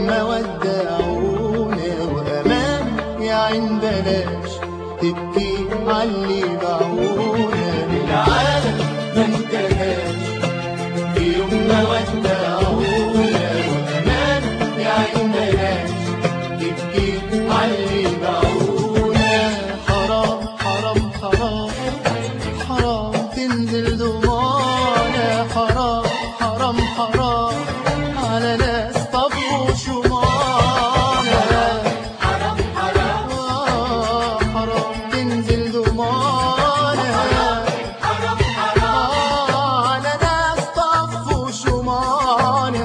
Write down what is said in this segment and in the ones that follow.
ما ودعونا وأمان يا عين بلاش تبكي عاللي باعونا العالم ما انتهاش في يوم ما ودعونا وأمان يا عين بلاش تبكي عاللي باعونا حرام حرام حرام حرام تنزل دموعنا حرام حرام حرام على ناس طفوا شمعنا حرام حرام آه، حرام تنزل دموعنا حرام حرام آه، على ناس طفوا شمعنا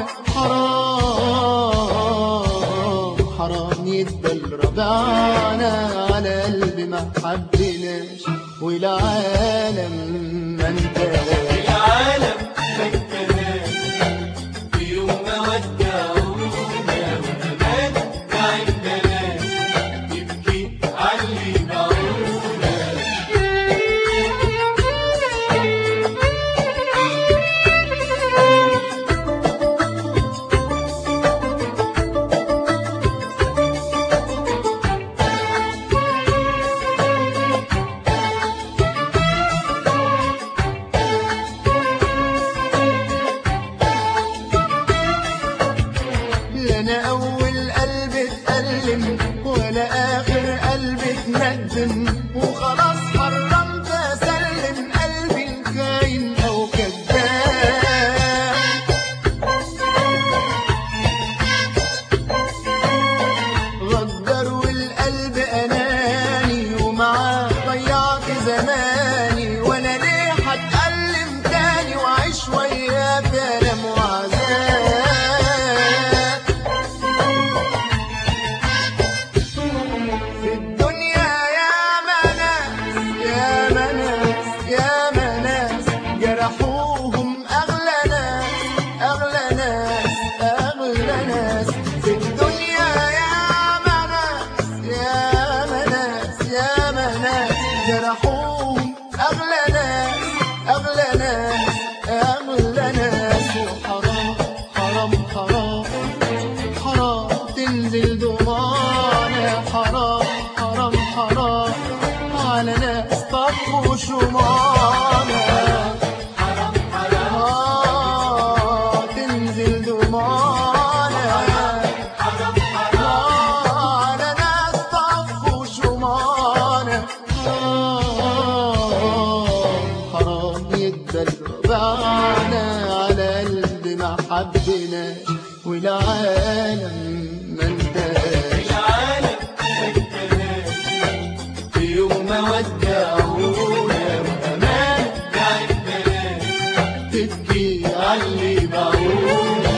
حرام حرام يدبل ربعنا على قلب ما حبناش والعالم ما انتهاش العالم ما انتهاش في يوم ما ودعونا وأمان ما عندناش يبكي عاللي باعونا لا انا اول قلب اتألم ولا اخر قلب اتندم وخلاص حرمت اسلم قلبي الخاين او كذاب غدر والقلب اناني ومعاه ضيعت زماني وانا ليه هتألم تاني واعيش وياه في الم وعذاب في الدنيا يا مناس يا مناس يا مناس جرحوهم أغلى ناس أغلى ناس أغلى ناس في الدنيا يا مناس يا مناس يا مناس جرحوهم أغلى ناس أغلى ناس أغلى ناس وحرام حرام حرام حرام تنزل دموعنا حرام حرام حرام على ناس طفوا شمعنا حرام حرام آه تنزل دموعنا حرام حرام آه على ناس طفوا شمعنا آه حرام يدبل ربعنا على قلب ما حبناش والعالم ما انتهاش العالم ما انتهاش في يوم ما ودعونا وأمان ما عندناش تبكي عاللي باعونا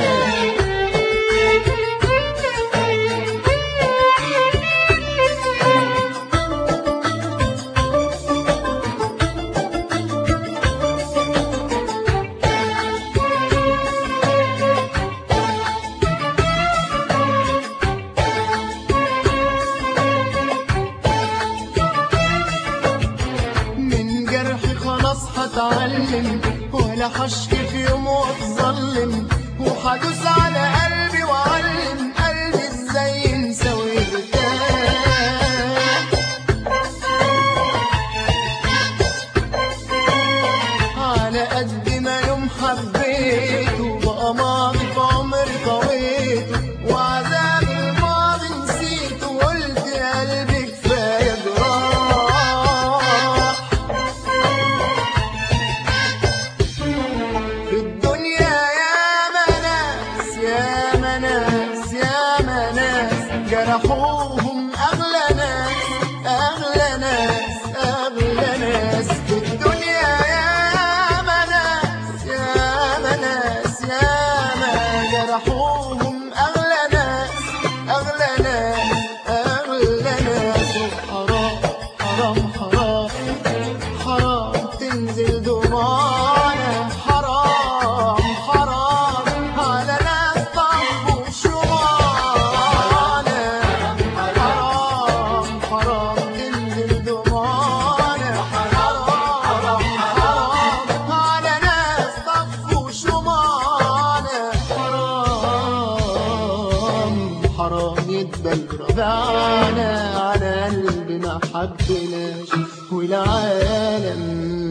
من جرحي خلاص هتعلم ولا هشكي في يوم واتظلم وهدوس على قلبي واعلم قلبي ازاي ينسى ويرتاح على قد ما يوم حبيته بقى ماضي في عمري طويته وعذاب الماضي نسيته وقلت يا قلبي كفايه جراح في الدنيا يا مناس يا مناس يا مناس جرحوهم أغلى ناس أغلى ناس أغلى ناس في الدنيا يا مناس يا مناس يا ما جرحوهم أغلى ناس أغلى ناس أغلى ناس وحرام حرام حرام حرام تنزل دموعنا حرام حرام على ناس طفوا شمعنا حرام يدبل رجعنا على قلب ما حبناش والعالم